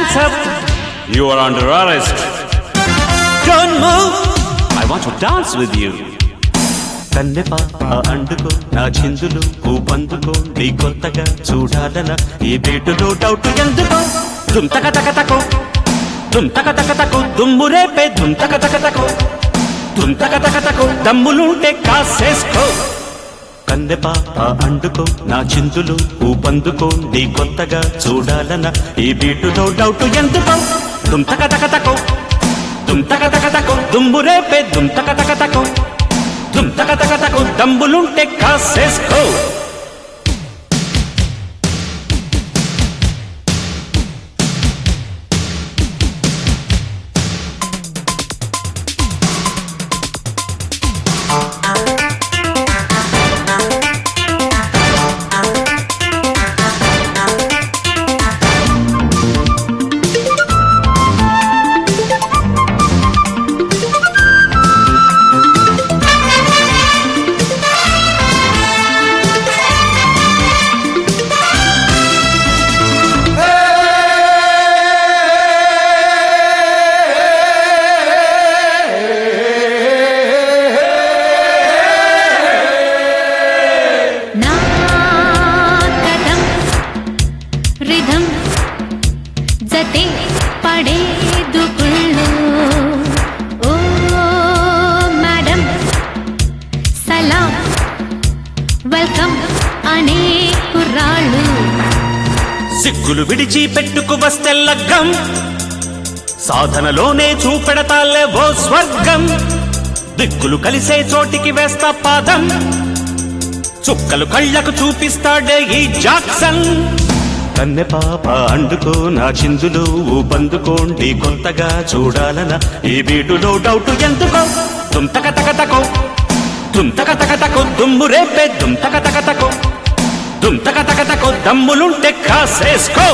Hands up! You are under arrest. Don't move! I want to dance with you. కన్నె పాప అండుకో నా చిందులు ఊపందుకో నీ కొత్తగా చూడాలన ఈ బీటులో డౌట్ ఎందుకో దుంతక తక తకో దుంతక తక తకో దుమ్ము రేపే దుంతక తక తకో దుంతక తక తకో దమ్ములుంటే కాసేసుకో కన్నె పాప అండుకో నా చిందులు ఊపందుకో నీ కొత్తగా చూడాలన ఈ బీటులో డౌట్ ఎందుకో దుంతక తక తకో దుంతక తక తకో దుమ్ము రేపే దుంతక తక తకో దుంతక తక తకో దమ్ములుంటే కాసేసుకో నాటకం రిధం జతే పడేదుకుళ్ళు ఓ మేడం సలాం వెల్కమ్ అనే కుర్రాళ్ళు సిగ్గులు విడిచి పెట్టుకు వస్తే లగ్గం సాధనలోనే చూపెడతాలే ఓ స్వర్గం దిక్కులు కలిసే చోటికి వేస్తా పాదం చుక్కలు కళ్ళకు చూపిస్తాడే ఈ జాక్సన్ కన్నె పాప అండుకో నా చిందులు ఊపందుకోండి కొత్తగా చూడాలన ఈ బీటులో డౌట్ ఎందుకో దుంతక తక తకో దుంతక తక తకో దుమ్ము రేపే దుంతక తక తకో దుంతక తక తకో దమ్ములుంటే కాసేసుకో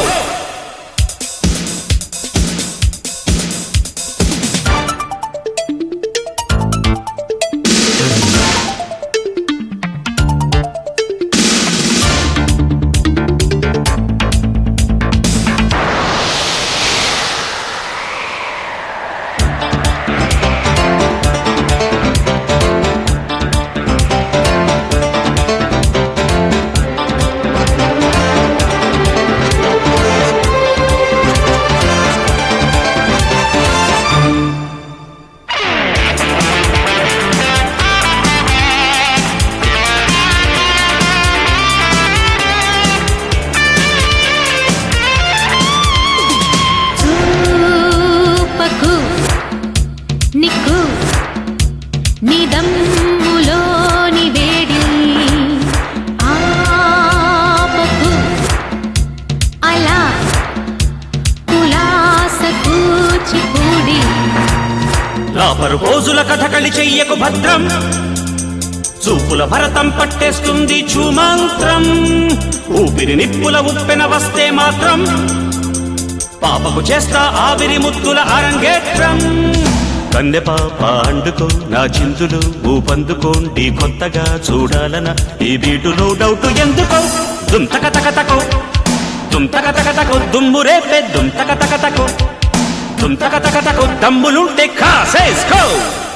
చూపకు నిక్కు నిదమ్ములోని వేడి ఆపకు అలా కులాస కూచిపూడి రాపరు రోజుల కథకళి చెయ్యకు భద్రం చూపుల భరతం పట్టేస్తుంది చూమంత్రం ఊపిరి నిప్పుల ఉప్పెన వస్తే మాత్రం పాపకు చేస్తా ఆవిరి ముద్దుల అరంగేట్రం కన్నె పాప అండుకో నా చిందులు ఊపందుకోండి కొత్తగా చూడాలన ఈ బీటులో డౌట్ ఎందుకో దుంతక తక తకో దుంతక తక తకో దుమ్ము రేపే దుంతక తక తకో దుంతక తక తకో దమ్ములుంటే కాసేసుకో